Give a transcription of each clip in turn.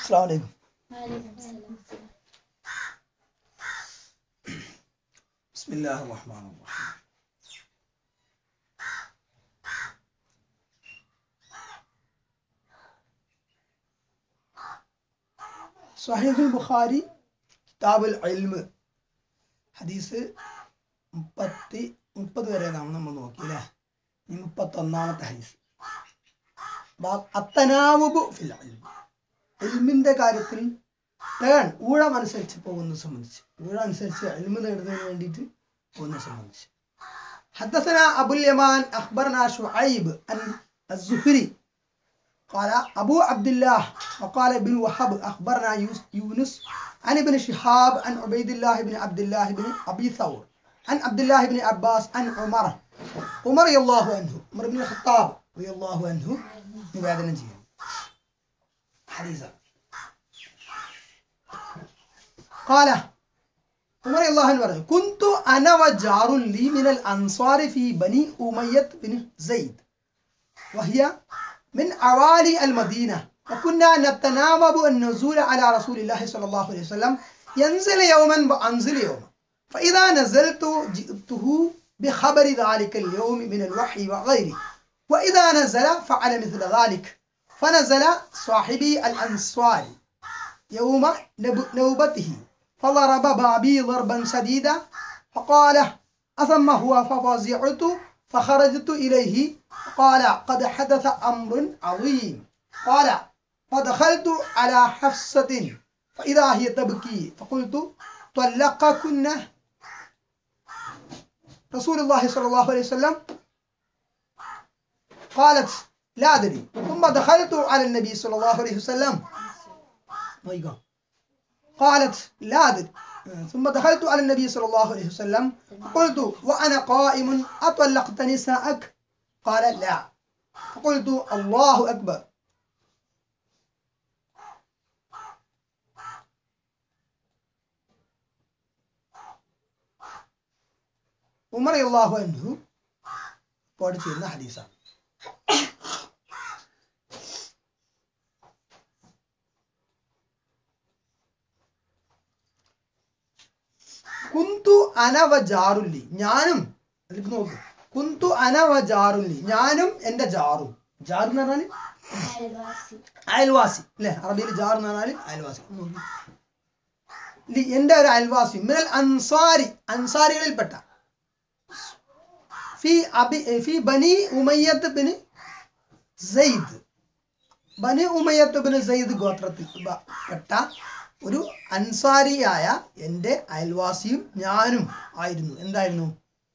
അസ്സലാമു അലൈക്കും ബിസ്മില്ലാഹിർ റഹ്മാനിർ റഹീം സഹീഹുൽ ബുഖാരി കിതാബുൽ ഇൽമ് ഹദീസ് മുപ്പത്തി മുപ്പത് വരെ നാം നമ്മൾ നോക്കി അല്ലേ ഇനി മുപ്പത്തൊന്നാമത്തെ ഹദീസ് ബാ- അത്തനാവുബു ഫിൽ ഇൽമ് ഇൽമിന്റെ കാര്യത്തിൽ ടേൺ ഊഴമനുസരിച്ച് പോകുന്നത് സംബന്ധിച്ച് ഊഴം അനുസരിച്ച് ഇൽമ നേടുന്നതിന് വേണ്ടിയിട്ട് പോകുന്നത് സംബന്ധിച്ച് حدثنا أبو اليمان أخبرنا شعيب عن الزهري قال أبو عبد الله وقال ابن وهب أخبرنا يوس- يونس عن ابن شهاب عن عبيد الله بن عبد الله بن أبي ثور عن عبد الله بن عباس عن عمر عمر رضي الله عنه عمر بن الخطاب رضي الله عنه നിവേദനം ചെയ്യുന്നു حديثا قال عمر رضي الله عنه പറഞ്ഞു كنت أنا وجار لي من الأنصار في بني أمية بن زيد وهي من أوالي المدينة وكنا نتناوب النزول على رسول الله صلى الله عليه وسلم ينزل يوما وأنزل يوما فإذا نزلت جئته بخبر ذلك اليوم من الوحي وغيره وإذا نزل فعل مثل ذلك فنزل صاحبي الأنصاري يوم نب- نوبته فضرب بابي ضربا شديدا فقال أثم هو ففزعت فخرجت إليه قال قد حدث أمر عظيم قال فدخلت على حفصة فإذا هي تبكي فقلت طلقكن رسول الله صلى الله عليه وسلم قالت لا أدري ثم دخلت على النبي صلى الله عليه وسلم My God. قالت لا أدري ثم دخلت على النبي صلى الله عليه وسلم قلت وأنا قائم أطلقت نساءك قال لا فقلت الله أكبر ഉമർ അള്ളാഹു അൻഹു റിപ്പോർട്ട് ചെയ്യുന്ന ഹദീസാണ് കുന്തു അനവ ജാറുല്ലി ഞാനും അതിലേക്ക് നോക്ക് കുന്തു അനവ ജാറുല്ലി ഞാനും എന്റെ ജാറും ജാറു എന്ന് പറഞ്ഞാല് അയൽവാസി അല്ലെ അറബിയിൽ ജാർ എന്ന് പറഞ്ഞാല് അയൽവാസി നോക്ക്. ലി എന്റെ ഒരു അയൽവാസി മിനൽ അൻസാരി അൻസാരികളിൽപ്പെട്ട ഫി അബി ഫി ബനി ഉമയ്യത്ത് ബിന് സെയ്ദ് ബനി ഉമയ്യത്ത് ബിന് സെയ്ദ് ഗോത്രത്തിൽ ബ- പെട്ട ഒരു അൻസാരിയായ എൻ്റെ അയൽവാസിയും ഞാനും ആയിരുന്നു എന്തായിരുന്നു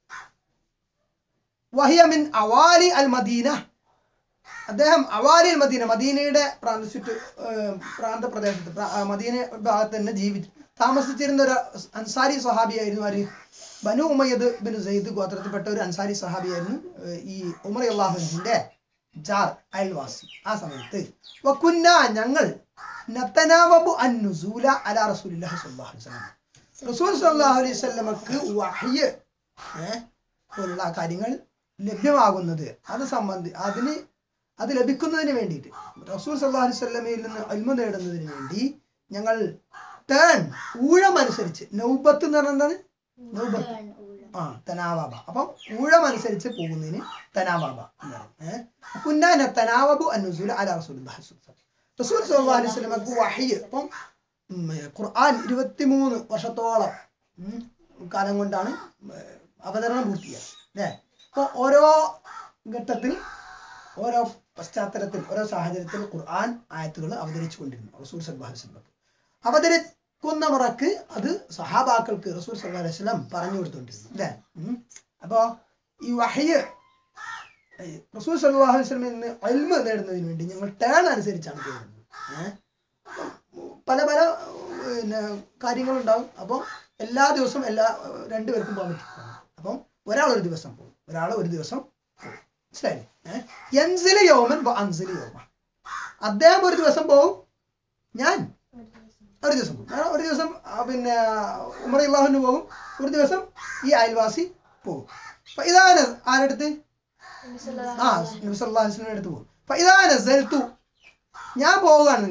വഹിയമിൻ അവാലി അൽ മദീന അദ്ദേഹം അവാലി അൽ മദീന മദീനയുടെ പ്രാന്ത ചുറ്റു ഏർ, പ്രാന്ത പ്രദേശത്ത് പ്ര- ആ, മദീന ഭാഗത്ത് തന്നെ ജീവി താമസിച്ചിരുന്ന ഒരു അൻസാരി സഹാബിയായിരുന്നു ആര് ബനു ഉമയ്യദ് ബിൻ സെയ്ദ് ഗോത്രത്തിൽപ്പെട്ട ഒരു അൻസാരി സഹാബിയായിരുന്നു ഏർ, ഈ ഉമർ അള്ളാഹുവിന്റെ ജാർ അയൽവാസി ആ സമയത്ത് വക്കുന്ന ഞങ്ങൾ നത്തനാവബു അൻ നുസൂല അലാ റസൂലില്ലാഹി സ്വല്ലല്ലാഹു അലൈഹി വസല്ലം റസൂൽ സ്വല്ലല്ലാഹു അലൈഹി വസല്ലമക്ക് വഹ്യ് ഏ, പോലുള്ള കാര്യങ്ങൾ ലഭ്യമാകുന്നത് അത് സംബന്ധി അതിന് അത് ലഭിക്കുന്നതിന് വേണ്ടിയിട്ട് റസൂൽ സല്ലല്ലാഹു അലൈഹി വസല്ലമയിൽ നിന്ന് അൽമ നേടുന്നതിന് വേണ്ടി ഞങ്ങൾ ടേൺ ഊഴം അനുസരിച്ച് നൗബത്ത് എന്ന് പറഞ്ഞാൽ എന്താണ് നൗബത്ത് ആ തനാവാബ അപ്പം ഊഴം അനുസരിച്ച് പോകുന്നതിന് തനാവാബ എന്ന് പറയും ഏഹ് കുന്നാന തനാവബു അന്നുസൂല അല റസൂലുള്ളാഹി സ്വല്ലല്ലാഹു അലൈഹി വസല്ലം റസൂൽ സല്ലല്ലാഹു അലൈഹി വസല്ലമക്ക് വഹ്യ് അപ്പം ഉം, ഖുർആൻ ഇരുപത്തിമൂന്ന് വർഷത്തോളം ഉം, കാലം കൊണ്ടാണ് ഉം, അവതരണം പൂർത്തിയായത് അല്ലേ അപ്പോൾ ഓരോ ഘട്ടത്തിൽ ഓരോ പശ്ചാത്തലത്തിൽ ഓരോ സാഹചര്യത്തിൽ ഖുർആൻ ആയത്തുകൾ അവതരിച്ചു കൊണ്ടിരുന്നു റസൂൽ സല്ലല്ലാഹു അലൈഹി വസല്ലം അവതരിക്കുന്ന മുറക്ക് അത് സഹാബാക്കൾക്ക് റസൂൽ സല്ലല്ലാഹു അലൈഹി വസല്ലം പറഞ്ഞു കൊടുത്തുകൊണ്ടിരുന്നു അല്ലേ ഉം. അപ്പോ ഈ വഹയ്യ് ഏഹ് റസൂൽ സല്ലല്ലാഹു അലൈഹി വസല്ലമയിൽ നിന്ന് ഇൽമ നേടുന്നതിന് വേണ്ടി ഞങ്ങൾ ടേൺ അനുസരിച്ചാണ് പോകുന്നത് ഏഹ് പല പല പിന്നെ കാര്യങ്ങളുണ്ടാവും അപ്പം എല്ലാ ദിവസവും എല്ലാ ഏഹ് രണ്ടുപേർക്കും പോകാൻ പറ്റില്ല അപ്പം ഒരാൾ ഒരു ദിവസം പോകും ഒരാൾ ഒരു ദിവസം പോകും മനസ്സിലായില്ലേ ഏഹ് യൻസില് യോമൻ അൻസില് യോമ അദ്ദേഹം ഒരു ദിവസം പോകും ഞാൻ ഒരു ദിവസം പോകും ഞാൻ ഒരു ദിവസം ആ, പിന്നെ ഉമർ ഇള്ളാഹുന് പോകും ഒരു ദിവസം ഈ അയൽവാസി പോകും അപ്പൊ ഇതാണ് ആരടുത്ത് ആ നബി സല്ലല്ലാഹു അലൈഹി വസല്ലം അടുത്ത് പോകും അപ്പൊ ഇതാ നസൽത്തു ഞാൻ പോവുകയാണെങ്കിൽ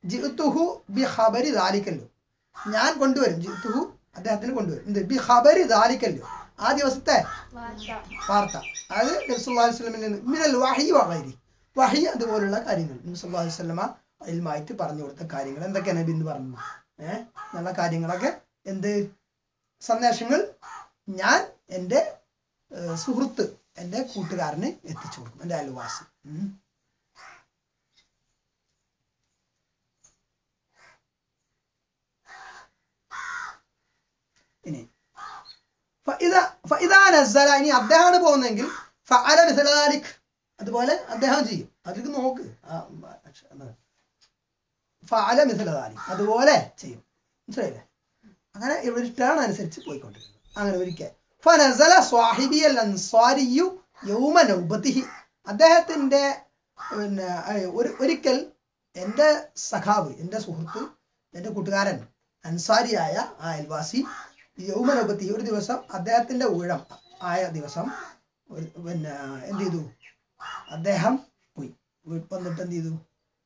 ജിത്തുഹു ബി ഖബരി ദാലിക്കല്ലോ ഞാൻ കൊണ്ടുവരും ജിത്തുഹു അദ്ദേഹത്തിന് കൊണ്ടുവരും എന്ത് ബി ഖബരി ദാലിക്കല്ലോ ആ ദിവസത്തെ വാർത്ത അതായത് നബി സല്ലല്ലാഹു അലൈഹി വസല്ലമയിൽ നിന്ന് മിനൽ വഹി വഗൈരി വഹി അതുപോലുള്ള കാര്യങ്ങൾ നബി സല്ലല്ലാഹു അലൈഹി വസല്ലമ ഇൽമായിട്ട് പറഞ്ഞു കൊടുത്ത കാര്യങ്ങൾ എന്തൊക്കെയാണ് നബി എന്ന് പറഞ്ഞു ഏഹ് നല്ല കാര്യങ്ങളൊക്കെ എന്ത് സന്ദേശങ്ങൾ ഞാൻ എൻ്റെ ഏഹ്, സുഹൃത്ത് എൻ്റെ കൂട്ടുകാരന് എത്തിച്ചു കൊടുക്കും എൻ്റെ അയൽവാസി ഉം. ഇനി ഫഇദ ഫഇദാ നസ്സല ഇനി അദ്ദേഹമാണ് പോകുന്നതെങ്കിൽ ഫഅല മിസ്ല ദാലിക് അതുപോലെ അദ്ദേഹം ചെയ്യും അതിലേക്ക് നോക്ക് ആ, അക്ഷ- എന്താണ്? ഫഅല മിസ്ല ദാലിക് അതുപോലെ ചെയ്യും മനസ്സിലായില്ലേ അങ്ങനെ ഇവിടെ ടേൺ അനുസരിച്ച് പോയിക്കൊണ്ടിരുന്നു അങ്ങനെ ഒരിക്കൽ ഫനസല സ്വാഹിബിയൽ അൻസ്വാരിയു യൗമ നൗബത്തിഹി അദ്ദേഹത്തിന്റെ പിന്നെ അഹ് ഒരു ഒരിക്കൽ എൻ്റെ സഖാവ് എൻ്റെ സുഹൃത്ത് എൻ്റെ കൂട്ടുകാരൻ അൻസാരിയായ ആ അയൽവാസി യൗമ നൗബത്തി ഒരു ദിവസം അദ്ദേഹത്തിന്റെ ഊഴം ആയ ദിവസം ഒരു- പിന്നെ എന്ത് ചെയ്തു അദ്ദേഹം പോയി വീ- വന്നിട്ട് എന്ത് ചെയ്തു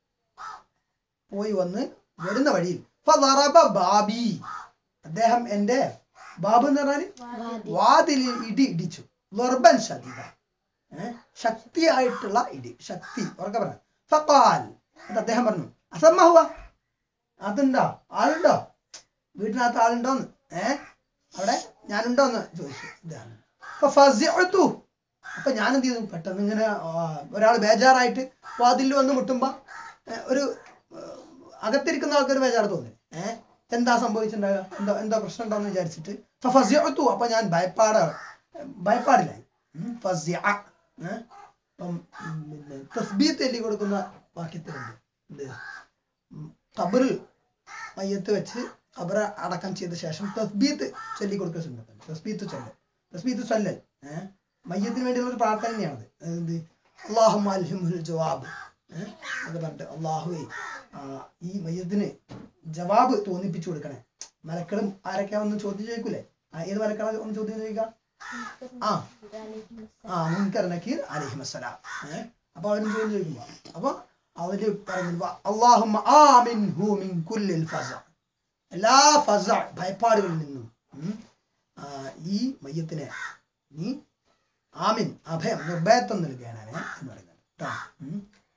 പോയി വന്ന് വരുന്ന വഴിയിൽ ഫദറബ ബാബി അദ്ദേഹം എൻ്റെ ബാബു എന്ന് പറഞ്ഞാൽ വാതിൽ ഇടി ഇടിച്ചു വെർബൻ ഷദീദ ഏഹ് ശക്തിയായിട്ടുള്ള ഇടി ശക്തി ഉറക്കെ പറ ഫഖാൽ എന്നിട്ട് അദ്ദേഹം പറഞ്ഞു അസമ്മഹുവ അതുണ്ടോ ആളുണ്ടോ വീട്ടിനകത്ത് ആളുണ്ടോന്ന് ഏഹ് അവിടെ ഞാനുണ്ടോന്ന് ചോദിച്ചു ഇതാണ് അപ്പൊ ഫസിഅ്തു. അപ്പൊ ഞാൻ എന്ത് ചെയ്തു പെട്ടെന്ന് ഇങ്ങനെ ഒരാൾ ബേജാറായിട്ട് വാതിലിൽ വന്ന് മുട്ടുമ്പോ ഏഹ്, ഒരു ഏഹ്, അകത്തിരിക്കുന്ന ആൾക്കൊരു ബേജാറ് തോന്നി ഏഹ് എന്താ സംഭവിച്ചിട്ടുണ്ടാകുക എന്തോ എന്തോ പ്രശ്നം ഉണ്ടോന്ന് വിചാരിച്ചിട്ട് ഫസിഅ്തു. അപ്പൊ ഞാൻ ഭയപ്പാട ഭയപ്പാടില്ലായി ഉം, ഫസിഅ. ഏഹ് അപ്പം ഉം, പിന്നെ തസ്ബീത്ത് എല്ലി കൊടുക്കുന്ന വാക്യത്തിലുണ്ട് എന്ത് ഉം, ഖബറിൽ മയ്യത്ത് വെച്ച് ഖബറ അടക്കം ചെയ്ത ശേഷം തസ്ബീത്ത് ചൊല്ലി കൊടുക്കുന്ന സുന്നത്തുണ്ട് തസ്ബീത്ത് ചൊല്ലൽ തസ്ബീത്ത് ചൊല്ലൽ ഏഹ് മയ്യത്തിന് വേണ്ടിയുള്ള ഒരു പ്രാർത്ഥന തന്നെയാണത് എന്ത് അള്ളാഹു അൽഹിമുൽ ജവാബ് ഏഹ് അത് പറഞ്ഞിട്ട് അള്ളാഹുവേ ആ, ഈ മയ്യത്തിന് ജവാബ് തോന്നിപ്പിച്ചു കൊടുക്കണേ മലക്കളും ആരൊക്കെ ഒന്ന് ചോദ്യം ചോദിക്കൂലേ ആ, ഏത് മലക്കളാ ഒന്ന് ചോദ്യം ചോദിക്കാം ആ ആ മുൻകർ നക്കീർ അലൈഹിമസ്സലാം ഏഹ് അപ്പൊ അവരും ചോദ്യം ചോദിക്കുമ്പോ അപ്പൊ അവര് പറയുന്നത് അള്ളാഹുമ്മ ആമിൻഹു മിൻ കുല്ലിൽ ഫസ എല്ലാ ഫസ ഭയപ്പാടുകളിൽ നിന്നും ഉം, ആ, ഈ മയ്യത്തിനെ നീ ആമിൻ അഭയം നിർഭയത്വം നൽകുകയാണ് എന്ന് പറയുന്നത് കേട്ടോ ഉം.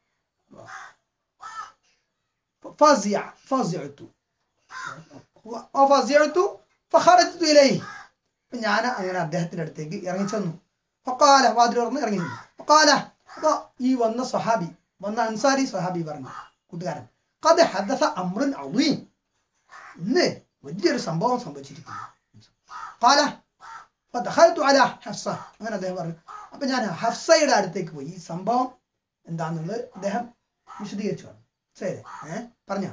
ഫസിയ ഫസിയത്തു ഫസിയത്തു ഫഖറജ്തു ഇലൈഹി അപ്പൊ ഞാൻ അങ്ങനെ അദ്ദേഹത്തിന്റെ അടുത്തേക്ക് ഇറങ്ങി ചെന്നു ഫക്കാല വാതിൽ തുറന്ന് ഇറങ്ങി ചെന്നു ഫക്കാല അപ്പൊ ഈ വന്ന സ്വഹാബി വന്ന അൻസാരി സ്വഹാബി പറഞ്ഞു കൂട്ടുകാരൻ കത് ഹദസ അമ്രുൻ അളീം ഇന്ന് വലിയൊരു സംഭവം സംഭവിച്ചിരിക്കുന്നു കാല ഫദഖൽതു അലാ ഹഫ്സ അങ്ങനെ അദ്ദേഹം പറഞ്ഞു അപ്പൊ ഞാൻ ഹഫ്സയുടെ അടുത്തേക്ക് പോയി ഈ സംഭവം എന്താന്നുള്ളത് അദ്ദേഹം വിശദീകരിച്ചു പറഞ്ഞു ശരി ഏഹ് പറഞ്ഞോ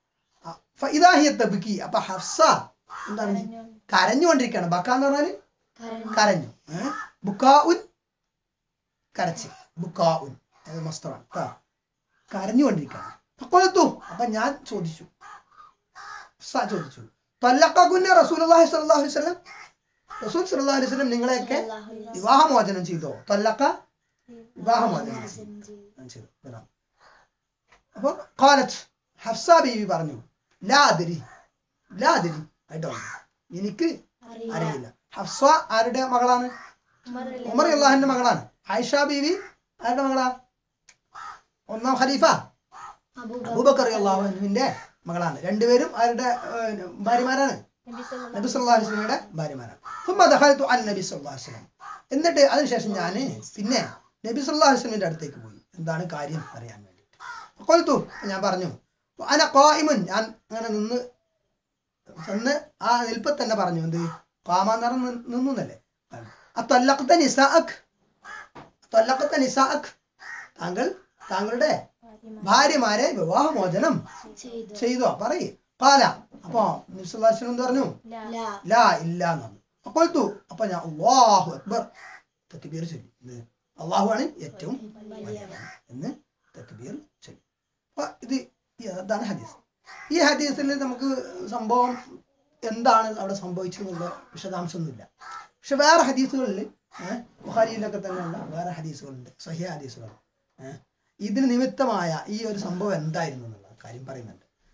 ഇതാഹിയ തബുക്കി അപ്പൊ ഹഫ്സ എന്താണ് കരഞ്ഞുകൊണ്ടിരിക്കുകയാണ് ബക്ക എന്ന് പറഞ്ഞാല് കരഞ്ഞു ഏഹ് ബുക്കാഉൻ കരച്ച് ബുക്കാഉൻ അത് മസ്തറാണ് കേട്ടോ കരഞ്ഞുകൊണ്ടിരിക്കുകയാണ് ഫഖുൽതു അപ്പൊ ഞാൻ ചോദിച്ചു ഹഫ്സ ചോദിച്ചു തല്ലഖകുന്ന റസൂലുള്ളാഹി സ്വല്ലല്ലാഹു അലൈഹി വസല്ലം റസൂൽ സ്വല്ലല്ലാഹു അലൈഹി വസല്ലം നിങ്ങളെയൊക്കെ വിവാഹമോചനം ചെയ്തോ തല്ലക്ക വിവാഹമോചനം ചെയ്തു വരാം അപ്പൊ കാലത്ത് ഹഫ്സ ബീവി പറഞ്ഞു ലാതിരി ലാതിരി ഐ ഡോണ്ട് എനിക്ക് അറിയില്ല ഹഫ്സ ആരുടെ മകളാണ് ഉമർ അള്ളാഹിന്റെ മകളാണ് ആയിഷ ബീവി ആരുടെ മകളാ ഒന്നാം ഖലീഫ അബൂബക്കർ അള്ളാഹുവിന്റെ മകളാണ് രണ്ടുപേരും ആരുടെ ഏഹ്, ഭാര്യമാരാണ് നബി സല്ലല്ലാഹു അലൈഹി വസല്ലമയുടെ ഭാര്യമാരാണ് ثم دخلت على النبي صلى الله عليه وسلم എന്നിട്ട് അതിനുശേഷം ഞാൻ പിന്നെ നബി സല്ലല്ലാഹു അലൈഹി വസല്ലമയുടെ അടുത്തേക്ക് പോയി എന്താണ് കാര്യം അറിയാൻ വേണ്ടിയിട്ട് കൊൽത്തു ഞാൻ പറഞ്ഞു അന ഖായിമുൻ ഞാൻ അങ്ങനെ നിന്ന് ചെന്ന് ആ നിൽപ്പ തന്നെ പറഞ്ഞു എന്ത് കാമാന്നറ നിന്നു എന്നല്ലേ അത്തല്ലഖത്ത നിസാഅക് അത്തല്ലഖത്ത നിസാഅക് താങ്കൾ താങ്കളുടെ ഭാര്യമാരെ വിവാഹമോചനം ചെയ്തോ പറയ് കാല അപ്പൊ നബി സല്ലല്ലാഹു അലൈഹി വസല്ലം എന്ത് പറഞ്ഞു ലാ ഇല്ല എന്നാണ് അപ്പോഴത്തു അപ്പൊ ഞാൻ അള്ളാഹു അക്ബർ തക്ബീർ ചൊല്ലി ഇത് അള്ളാഹു ആണ് ഏറ്റവും വലിയവൻ എന്ന് തക്ബീർ ചൊല്ലി അപ്പൊ ഇത് ഈ- അതാണ് ഹദീസ് ഈ ഹദീസിൽ നമുക്ക് സംഭവം എന്താണ് അവിടെ സംഭവിച്ചതെന്നുള്ള വിശദാംശമൊന്നുമില്ല പക്ഷെ വേറെ ഹദീസുകളിൽ ബുഹാരിയിലൊക്കെ തന്നെയുള്ള വേറെ ഹദീസുകളുണ്ട് സഹിയ ഹദീസുകൾ ഏഹ് ഇതിന് നിമിത്തമായ ഈ ഒരു സംഭവം എന്തായിരുന്നു എന്നുള്ള കാര്യം പറയുന്നുണ്ട്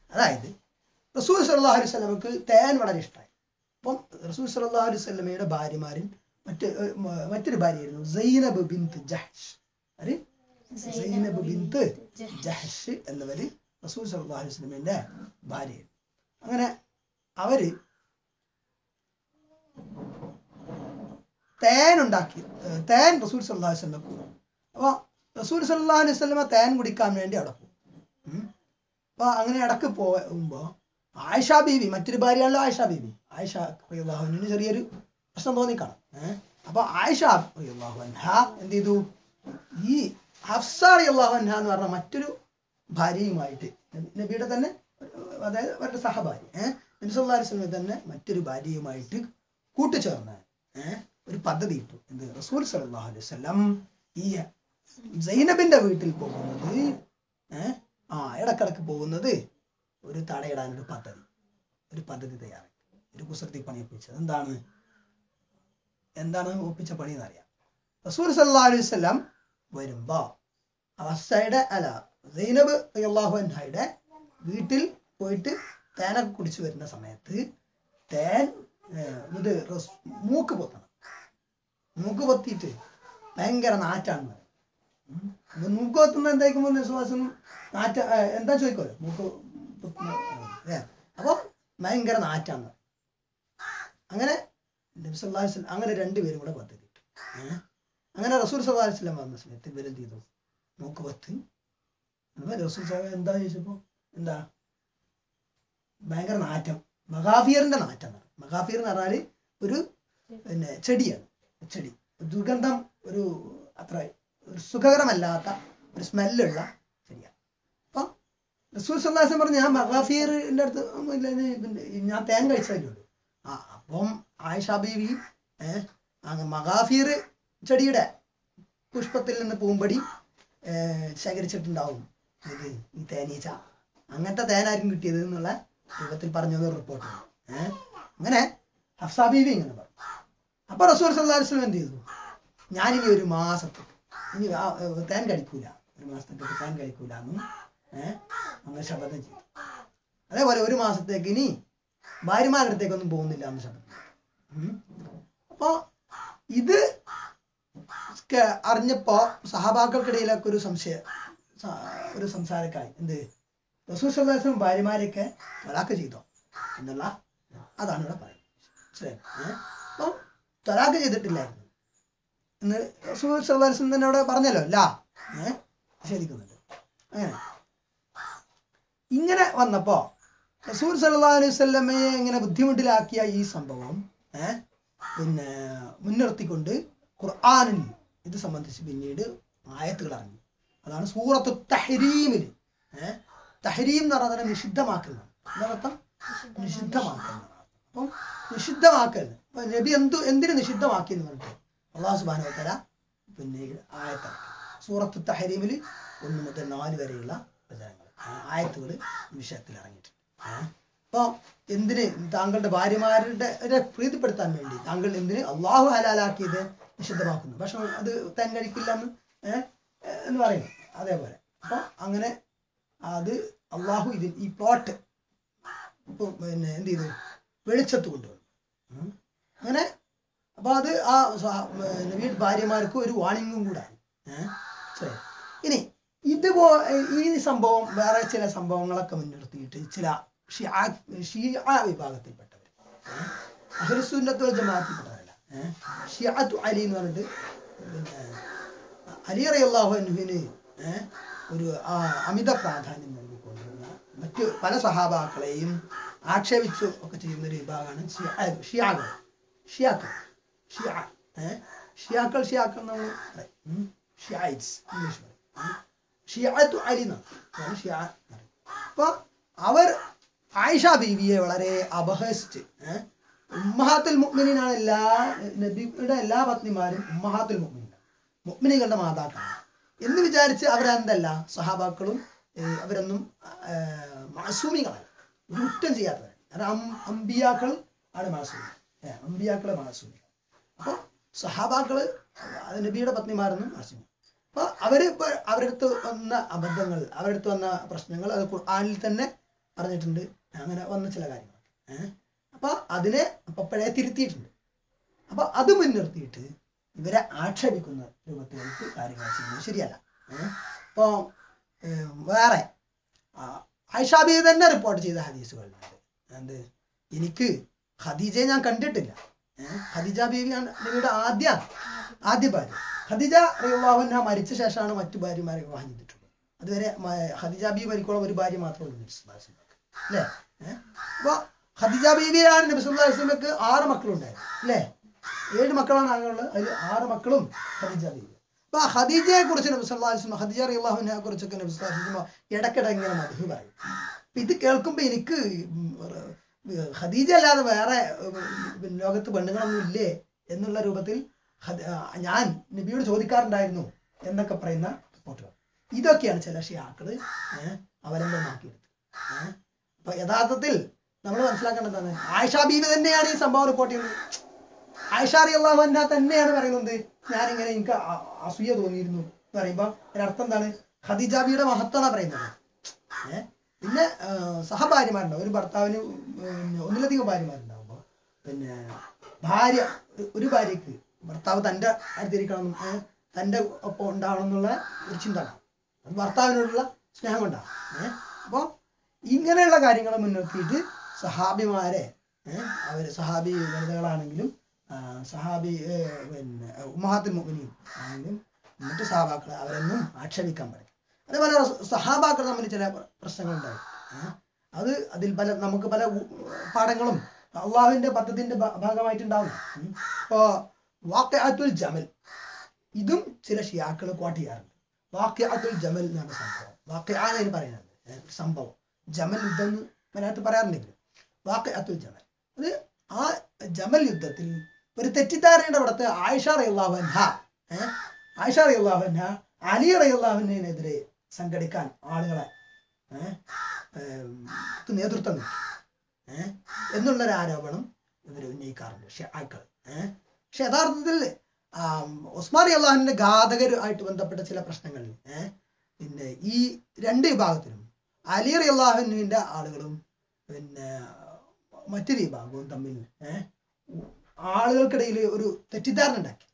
അതായത് റസൂൽ സല്ലല്ലാഹു അലൈഹി വസല്ലമക്ക് തേൻ വളരെ ഇഷ്ടമായി അപ്പം റസൂൽ സല്ലല്ലാഹു അലൈഹി വസല്ലമയുടെ ഭാര്യമാരിൽ മറ്റ് ഏർ മ- മറ്റൊരു ഭാര്യയായിരുന്നു സൈനബ് ബിന്ത് ജഹ്ഷ് ആര് സൈനബ് ബിന്ത് ജഹ്ഷ് എന്നവര് റസൂൽ സല്ലല്ലാഹു അലൈഹി വസല്ലമയുടെ ഭാര്യയായിരുന്നു അങ്ങനെ അവര് തേൻ ഉണ്ടാക്കി ഏർ തേൻ റസൂൽ സല്ലല്ലാഹു അലൈഹി വസല്ലം അപ്പൊ റസൂൽ സല്ലല്ലാഹു അലൈഹി വസല്ലമ തേൻ കുടിക്കാൻ വേണ്ടി അവിടെ പോകും ഉം. അപ്പൊ അങ്ങനെ ഇടക്ക് പോകുമ്പോ ആയിഷ ബീവി മറ്റൊരു ഭാര്യയാണല്ലോ ആയിഷ ബീവി ആയിഷ റളിയല്ലാഹുവിന് ചെറിയൊരു പ്രശ്നം തോന്നിക്കാണും ഏഹ് അപ്പൊ ആയിഷ റളിയല്ലാഹു അൻഹ എന്ത് ചെയ്തു ഈ ഹഫ്സ റളിയല്ലാഹു അൻഹ എന്ന് പറഞ്ഞ മറ്റൊരു ഭാര്യയുമായിട്ട് നബി- നബിയുടെ തന്നെ ഏർ അതായത് അവരുടെ സഹഭാര്യ ഏഹ് നബി സല്ലല്ലാഹു അലൈഹി വസല്ലം തന്നെ മറ്റൊരു ഭാര്യയുമായിട്ട് കൂട്ടുചേർന്ന് ഏഹ് ഒരു പദ്ധതി ഇട്ടു എന്ത് റസൂൽ സല്ലല്ലാഹു അലൈഹി വസല്ലം ഈ സൈനബിന്റെ വീട്ടിൽ പോകുന്നത് ഏഹ് ആ ഇടക്കിടക്ക് പോകുന്നത് ഒരു തടയിടാൻ ഒരു പദ്ധതി ഒരു പദ്ധതി തയ്യാറാക്കി ഒരു കുസൃതി പണി ഒപ്പിച്ചത് എന്താണ് എന്താണ് ഒപ്പിച്ച പണി എന്നറിയാം റസൂൽ സല്ലല്ലാഹു അലൈഹി വസല്ലം വരുമ്പോ അവസ്ഥയുടെ അല്ല സൈനബ് റളിയല്ലാഹു അൻഹയുടെ വീട്ടിൽ പോയിട്ട് തേനൊക്കെ കുടിച്ചു വരുന്ന സമയത്ത് തേൻ ഏർ, ഇത് റസ്- മൂക്ക് പൊത്തണം മൂക്ക് പൊത്തിയിട്ട് ഭയങ്കര നാറ്റാണ് ഉം. ഇത് മൂക്ക് പൊത്തുന്ന എന്തായിരിക്കുമ്പോ വിശ്വാസം നാറ്റ ഏർ, എന്താ ചോദിക്കോല്ലോ മൂക്ക് പൊത്തുന്ന ഏ അപ്പൊ ഭയങ്കര നാറ്റാണ് അങ്ങനെ നബി സല്ലല്ലാഹു അലൈഹി വസല്ലം അങ്ങനെ രണ്ടുപേരും കൂടെ പദ്ധതി ഇട്ടു ഏ? അങ്ങനെ റസൂൽ സല്ലല്ലാഹു അലൈഹി വസല്ലം വന്ന സമയത്ത് ഇവരെന്ത് ചെയ്തു മൂക്ക് പൊത്ത് അപ്പൊ റസൂൽ സല്ലല്ലാഹു എന്താ ചോദിച്ചപ്പോ എന്താ ഭയങ്കര നാറ്റം മഹാഫിയറിന്റെ നാറ്റം എന്നാണ് മഹാഫിയർ എന്ന് പറഞ്ഞാല് ഒരു പിന്നെ ചെടിയാണ് ചെടി ദുർഗന്ധം ഒരു അത്ര ഒരു സുഖകരമല്ലാത്ത ഒരു സ്മെല്ലുള്ള ചെടിയാണ് അപ്പൊ റസൂൽ സല്ലാസം പറഞ്ഞു ഞാൻ മഹാഫിയറിന്റെ അടുത്ത് ഒന്നും ഇല്ല, ഇത് പിന്നെ ഞാൻ തേൻ കഴിച്ചതിലുണ്ട് ആ അപ്പം ആയിഷ ബീവി ഏഹ് അങ്ങ് മഹാഫിയർ ചെടിയുടെ പുഷ്പത്തിൽ നിന്ന് പൂമ്പടി ഏഹ് ശേഖരിച്ചിട്ടുണ്ടാവും ഇത് ഈ തേനീച്ച അങ്ങനത്തെ തേനായിരിക്കും കിട്ടിയത് എന്നുള്ള രൂപത്തിൽ പറഞ്ഞു റിപ്പോർട്ട് ഏഹ് അങ്ങനെ ഹഫ്സാ ബീവി ഇങ്ങനെ പറഞ്ഞു അപ്പൊ റസൂൽ സല്ലല്ലാഹു അലൈഹി വസല്ലം എന്ത് ചെയ്തു ഞാനിനി ഒരു മാസത്തേക്ക് ഇനി ആ, ഏർ, തേൻ കഴിക്കൂല ഒരു മാസത്തേക്ക് തേൻ കഴിക്കൂല എന്നും ഏഹ് അങ്ങനെ ശപഥം ചെയ്തു അതേപോലെ ഒരു മാസത്തേക്ക് ഇനി ഭാര്യമാരുടെ അടുത്തേക്കൊന്നും പോകുന്നില്ല എന്ന് ശപഥം ചെയ്തു. ഉം. അപ്പൊ ഇത് ക- അറിഞ്ഞപ്പോ സഹപാക്കൾക്കിടയിലൊക്കെ ഒരു സംശയം സ- ഒരു സംസാരക്കായി എന്ത് റസൂൽ സല്ലല്ലാഹു അലൈഹി വസല്ലം ഭാര്യമാരെയൊക്കെ തലാക്ക് ചെയ്തോ എന്നുള്ള അതാണ് ഇവിടെ പറയുന്നത് മനസ്സിലായോ? ഏ? അപ്പം തലാക്ക് ചെയ്തിട്ടില്ലായിരുന്നു എന്ന് റസൂൽ സല്ലല്ലാഹു അലൈഹി വസല്ലം തന്നെ അവിടെ പറഞ്ഞല്ലോ അല്ല ഏഹ് നിഷേധിക്കുന്നുണ്ട് അങ്ങനെ ഇങ്ങനെ വന്നപ്പോ റസൂൽ സല്ലല്ലാഹു അലൈഹി വസല്ലമയെ ഇങ്ങനെ ബുദ്ധിമുട്ടിലാക്കിയ ഈ സംഭവം ഏഹ് പിന്നെ മുൻനിർത്തിക്കൊണ്ട് ഖുർആനിൽ ഇത് സംബന്ധിച്ച് പിന്നീട് ആയത്തുകൾ ഇറങ്ങി അതാണ് സൂറത്തു തഹരീമിൽ ഏഹ് തഹരീം എന്ന് പറഞ്ഞാൽ നിഷിദ്ധമാക്കുന്നത് എന്നർത്ഥം നിഷിദ്ധമാക്കുന്നത് അപ്പം നിഷിദ്ധമാക്കൽ അപ്പൊ നബി എന്തു എന്തിനു നിഷിദ്ധമാക്കി എന്ന് പറഞ്ഞിട്ട് അള്ളാഹു സുബാന തല പിന്നെ ആയത്തിറക്കി സൂറത്ത് തഹരീമിൽ ഒന്ന് മുതൽ നാല് വരെയുള്ള വചനങ്ങൾ ആയത്തുകൾ വിഷയത്തിൽ ഇറങ്ങിയിട്ടുണ്ട് ഏഹ് അപ്പൊ എന്തിന് താങ്കളുടെ ഭാര്യമാരുടെ രെ പ്രീതിപ്പെടുത്താൻ വേണ്ടി താങ്കൾ എന്തിന് അള്ളാഹു ഹലാലാക്കിയത് നിഷിദ്ധമാക്കുന്നു പക്ഷെ അത് താൻ കഴിക്കില്ല എന്ന് ഏഹ് എന്ന് പറയുന്നു അതേപോലെ അപ്പൊ അങ്ങനെ അത് അള്ളാഹു ഇതിൽ ഈ പ്ലോട്ട് പിന്നെ എന്ത് ചെയ്തു വെളിച്ചത്ത് കൊണ്ടുവന്നു ഉം. അങ്ങനെ അപ്പൊ അത് ആ സഹ- നബിയുടെ ഭാര്യമാർക്ക് ഒരു വാണിംഗും കൂടാണ് ഏഹ് ശരി ഇനി ഇതുപോ ഈ സംഭവം വേറെ ചില സംഭവങ്ങളൊക്കെ മുൻനിർത്തിയിട്ട് ചില ഷിയാ ഷിയാ വിഭാഗത്തിൽപ്പെട്ടവർ അഹ്ലുസുന്നത്തുൽ ജമാഅത്തിൽപ്പെട്ടവരല്ല ഏഹ് ഷിയാത്തു അലി എന്ന് പറഞ്ഞിട്ട് പിന്നെ അലി റളിയല്ലാഹു അൻഹുവിന് ഏഹ് ഒരു ആ, അമിത പ്രാധാന്യം നൽകിക്കൊണ്ടുള്ള മറ്റു പല സഹാബാക്കളെയും ആക്ഷേപിച്ചു ഒക്കെ ചെയ്യുന്ന ഒരു വിഭാഗമാണ് ഷിയാ- ഷിയാകൾ ഷിയാക്കൾ ഷിയാ ഏഹ് ഷിയാക്കൾ ഷിയാക്കൾ നമ്മൾ പറയും ഉം. ഷിയായിറ്റ്സ് ഇംഗ്ലീഷ് പറയും ഉം. ഷിയാത്തു അലി എന്നാണ് അതാണ് ഷിയാ എന്ന് പറയും. അപ്പൊ അവർ ആയിഷ ബീവിയെ വളരെ അപഹസിച്ച് ഏഹ് ഉമ്മഹാത്തുൽ മുഅ്മിനീനാണ് എല്ലാ നബിയുടെ എല്ലാ പത്നിമാരും ഉമ്മഹാത്തുൽ മുഅ്മിനീൻ മുഅ്മിനീങ്ങളുടെ മാതാക്കളാണ് എന്ന് വിചാരിച്ച് അവരെന്തല്ല സഹാബാക്കളും ഏഹ് അവരൊന്നും ഏഹ് മാസൂമികളല്ല ഒരു കുറ്റം ചെയ്യാത്തവരാണ് കാരണം അം- അമ്പിയാക്കൾ ആണ് മാസൂമി ഏഹ് അമ്പിയാക്കളെ മാസൂമികൾ അപ്പൊ സഹാബാക്കള് അത് നബിയുടെ പത്നിമാരെന്നും മാസൂമി അപ്പൊ അവര് ഇപ്പൊ അവരുടെ അടുത്ത് വന്ന അബദ്ധങ്ങൾ അവരുടെ അടുത്ത് വന്ന പ്രശ്നങ്ങൾ അത് ഖുർആനിൽ തന്നെ പറഞ്ഞിട്ടുണ്ട് അങ്ങനെ വന്ന ചില കാര്യങ്ങൾ ഏഹ് അപ്പൊ അതിനെ അപ്പഴേ തിരുത്തിയിട്ടുണ്ട് അപ്പൊ അത് മുൻനിർത്തിയിട്ട് ഇവരെ ആക്ഷേപിക്കുന്ന രൂപത്തിലേക്ക് കാര്യങ്ങൾ ചെയ്യുന്നത് ശരിയല്ല ഏഹ് ഇപ്പൊ ഏഹ് വേറെ ഐഷാബി തന്നെ റിപ്പോർട്ട് ചെയ്ത ഹദീസുകളുണ്ട് എന്ത് എനിക്ക് ഖദീജയെ ഞാൻ കണ്ടിട്ടില്ല ഏഹ് ഖദീജ ബീവിയാണ് നബിയുടെ ആദ്യ ആദ്യ ഭാര്യ ഖദീജ റിയുള്ളാഹുന മരിച്ച ശേഷമാണ് മറ്റു ഭാര്യമാരെ വിവാഹം ചെയ്തിട്ടുള്ളത് അതുവരെ മ- ഖദീജ ബീവി മരിക്കോളം ഒരു ഭാര്യ മാത്രമേ ഉള്ളൂ നബി സല്ലല്ലാഹു അലൈഹി വസല്ലമക്ക്. അല്ലേ ഏഹ് അപ്പൊ ഖദീജ ബീവിയാണ് നബി സല്ലല്ലാഹു അലൈഹി വസല്ലമക്ക് ആറ് മക്കളുണ്ടായത് അല്ലേ ഏഴ് മക്കളാണ് ആകെയുള്ളത് അതിൽ ആറ് മക്കളും ഖദീജ ബീവി അപ്പൊ ഖദീജയെ കുറിച്ച് നബി സല്ലല്ലാഹു അലൈഹി വസല്ലം ഖദീജ റിയുള്ളാഹുനെ കുറിച്ചൊക്കെ നബി സല്ലല്ലാഹു അലൈഹി വസല്ലം ഇടയ്ക്കിടെ ഇങ്ങനെ മധു പറയും അപ്പൊ ഇത് കേൾക്കുമ്പോ എനിക്ക് ഉം, ഏർ, ഖദീജ അല്ലാതെ വേറെ ഉം, ലോകത്ത് പെണ്ണുങ്ങളൊന്നും ഇല്ലേ എന്നുള്ള രൂപത്തിൽ ഖദ- ആ, ഞാൻ നബിയോട് ചോദിക്കാറുണ്ടായിരുന്നു എന്നൊക്കെ പറയുന്ന റിപ്പോർട്ടുകൾ ഇതൊക്കെയാണ് ചില ഷിയാക്കള് ഏഹ് അവലംബമാക്കിയെടുത്തത് ഏഹ് അപ്പൊ യഥാർത്ഥത്തിൽ നമ്മൾ മനസ്സിലാക്കേണ്ടത് എന്താണ് ആയിഷ ബീവി തന്നെയാണ് ഈ സംഭവം റിപ്പോർട്ട് ചെയ്യുന്നത് ആയിഷ അറിയാഹു അന്ന തന്നെയാണ് പറയുന്നത് ഞാനിങ്ങനെ എനിക്ക് അ- അസൂയ തോന്നിയിരുന്നു എന്ന് പറയുമ്പോ അതിനർത്ഥം എന്താണ് ഖദീജാബിയുടെ മഹത്വമാണ് പറയുന്നത് ഏഹ് പിന്നെ ആ, സഹഭാര്യമാരുണ്ടാവും ഒരു ഭർത്താവിന് പിന്നെ ഒന്നിലധികം ഭാര്യമാരുണ്ടാവുമ്പോ പിന്നെ ഭാര്യ ഒരു- ഒരു ഭാര്യക്ക് ഭർത്താവ് തന്റെ അടുത്തിരിക്കണം ഏഹ് തന്റെ ഒപ്പം ഉണ്ടാവണം എന്നുള്ള ഒരു ചിന്ത ഉണ്ടാവും അത് ഭർത്താവിനോടുള്ള സ്നേഹം കൊണ്ടാണ് ഏഹ് അപ്പൊ ഇങ്ങനെയുള്ള കാര്യങ്ങൾ മുൻനിർത്തിയിട്ട് സഹാബിമാരെ ഏഹ് അവര് സഹാബി വനിതകളാണെങ്കിലും ആ, സഹാബി ഏഹ്, പിന്നെ ഉമ്മഹാത്തുൽ മുഅ്മിനീൻ ആണെങ്കിലും മറ്റു സഹാബാക്കളെ അവരൊന്നും ആക്ഷേപിക്കാൻ പാടില്ല അതേപോലെ റസൂ- സഹാബാക്കൾ തമ്മിൽ ചില പ്രശ്നങ്ങളുണ്ടായി ഏഹ് അത് അതിൽ പല നമുക്ക് പല ഉ- പാഠങ്ങളും അള്ളാഹുവിന്റെ പദ്ധതിന്റെ ഭാ- ഭാഗമായിട്ടുണ്ടാവും ഉം. ഇപ്പോ വാക്കഅത്തുൽ ജമൽ ഇതും ചില ഷിയാക്കൾ കോട്ട് ചെയ്യാറുണ്ട് വാക്കഅത്തുൽ ജമൽ എന്നാണ് സംഭവം വാക്കയാന്ന് പറയുന്നത് ഏഹ് ഒരു സംഭവം ജമൽ യുദ്ധം എന്ന് മലയാളത്തിൽ പറയാറുണ്ടെങ്കിലും വാക്കഅത്തുൽ ജമൽ അത് ആ ജമൽ യുദ്ധത്തിൽ ഒരു തെറ്റിദ്ധാരണയുടെ പുറത്ത് ആയിഷ റളിയല്ലാഹുഅൻഹ ഏഹ് ആയിഷ റളിയല്ലാഹുഅൻഹ അലി റളിയല്ലാഹുവിനെതിരെ സംഘടിക്കാൻ ആളുകളെ ഏഹ് ഏം, ക്ക് നേതൃത്വം നൽകി ഏഹ് എന്നുള്ളൊരു ആരോപണം ഇവർ ഉന്നയിക്കാറുണ്ട് ഷിയാക്കൾ ഏഹ് പക്ഷെ യഥാർത്ഥത്തിൽ ആം, ഉസ്മാൻ അള്ളാഹുവിന്റെ ഘാതകരുമായിട്ട് ബന്ധപ്പെട്ട ചില പ്രശ്നങ്ങളിൽ ഏഹ് പിന്നെ ഈ രണ്ട് വിഭാഗത്തിലും അലി അള്ളാഹുവിന്റെ ആളുകളും പിന്നെ മറ്റൊരു വിഭാഗവും തമ്മിൽ ഏഹ് ആളുകൾക്കിടയിൽ ഒരു തെറ്റിദ്ധാരണ ഉണ്ടാക്കി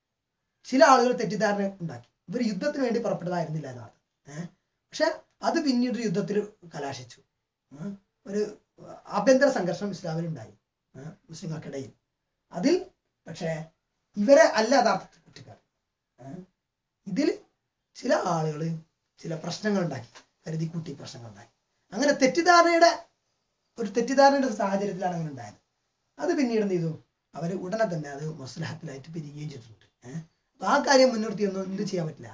ചില ആളുകൾ തെറ്റിദ്ധാരണ ഉണ്ടാക്കി ഇവർ യുദ്ധത്തിന് വേണ്ടി പുറപ്പെട്ടതായിരുന്നില്ല എന്നാണ് ഏഹ് പക്ഷെ അത് പിന്നീട് ഒരു യുദ്ധത്തിൽ കലാശിച്ചു ഏഹ് ഒരു ആഭ്യന്തര സംഘർഷം ഇസ്ലാമിൽ ഉണ്ടായി ഏഹ് മുസ്ലിങ്ങൾക്കിടയിൽ അതിൽ പക്ഷേ ഇവരെ അല്ല യഥാർത്ഥത്തിൽ കുറ്റക്കാർ ഏഹ് ഇതിൽ ചില ആളുകൾ ചില പ്രശ്നങ്ങൾ ഉണ്ടാക്കി കരുതി കൂട്ടി പ്രശ്നങ്ങൾ ഉണ്ടാക്കി അങ്ങനെ തെറ്റിദ്ധാരണയുടെ ഒരു തെറ്റിദ്ധാരണയുടെ ഒരു സാഹചര്യത്തിലാണ് അങ്ങനെ ഉണ്ടായത് അത് പിന്നീട് എന്ത് ചെയ്തു അവർ ഉടനെ തന്നെ അത് മസ്ലഹത്തിലായിട്ട് പിരിയുകയും ചെയ്തിട്ടുണ്ട് ഏഹ് അപ്പൊ ആ കാര്യം മുൻനിർത്തിയൊന്നും എന്ത് ചെയ്യാൻ പറ്റില്ല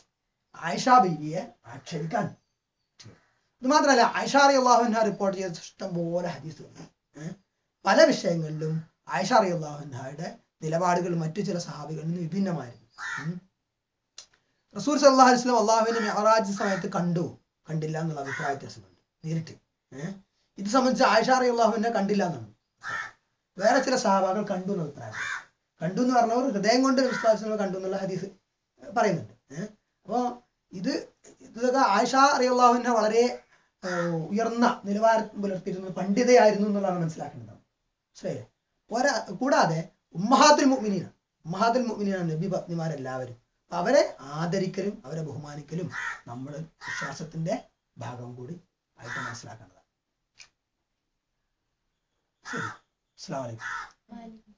ആയിഷ ബീവിയെ ആക്ഷേപിക്കാൻ പറ്റില്ല. ഇത് മാത്രമല്ല ആയിഷ അലി അള്ളാഹുന റിപ്പോർട്ട് ചെയ്ത ഇഷ്ടം പോലെ ഹദീസുണ്ട് ഏഹ് പല വിഷയങ്ങളിലും ആയിഷ അലി അള്ളാഹുനയുടെ നിലപാടുകൾ മറ്റു ചില സഹാബികളിൽ നിന്ന് വിഭിന്നമായിരുന്നു ഉം. റസൂൽ സല്ലാഹു അലൈഹി വസല്ലം അള്ളാഹുവിനെ മെഹറാജ് സമയത്ത് കണ്ടു കണ്ടില്ല എന്നുള്ള അഭിപ്രായ വ്യത്യാസമുണ്ട് നേരിട്ട് ഏഹ് ഇത് സംബന്ധിച്ച് ആയിഷ അലി അള്ളാഹുവിനെ കണ്ടില്ല എന്നാണ് വേറെ ചില സഹാബാക്കൾ കണ്ടു എന്ന് അഭിപ്രായം കണ്ടു എന്ന് പറഞ്ഞവർ ഹൃദയം കൊണ്ട് വിശ്വാസങ്ങൾ കണ്ടു എന്നുള്ള ഹദീസ് പറയുന്നുണ്ട് ഏഹ് അപ്പോ ഇത് ഇതൊക്കെ ആയിഷ അറിയാഹുവിനെ വളരെ ഏഹ്, ഉയർന്ന നിലവാരം പുലർത്തിയിരുന്ന പണ്ഡിതയായിരുന്നു എന്നുള്ളതാണ് മനസ്സിലാക്കേണ്ടത് മനസ്സിലായില്ലേ പോരാ കൂടാതെ ഉമ്മഹാത്തുൽ മുഅ്മിനീന ഉമ്മഹാത്തുൽ മുഅ്മിനീന നബി പത്നിമാരെല്ലാവരും അപ്പൊ അവരെ ആദരിക്കലും അവരെ ബഹുമാനിക്കലും നമ്മുടെ വിശ്വാസത്തിന്റെ ഭാഗം കൂടി ആയിട്ട് മനസ്സിലാക്കേണ്ടതാണ് ശരി അസ്സലാമു അലൈക്കും വാലിക്കും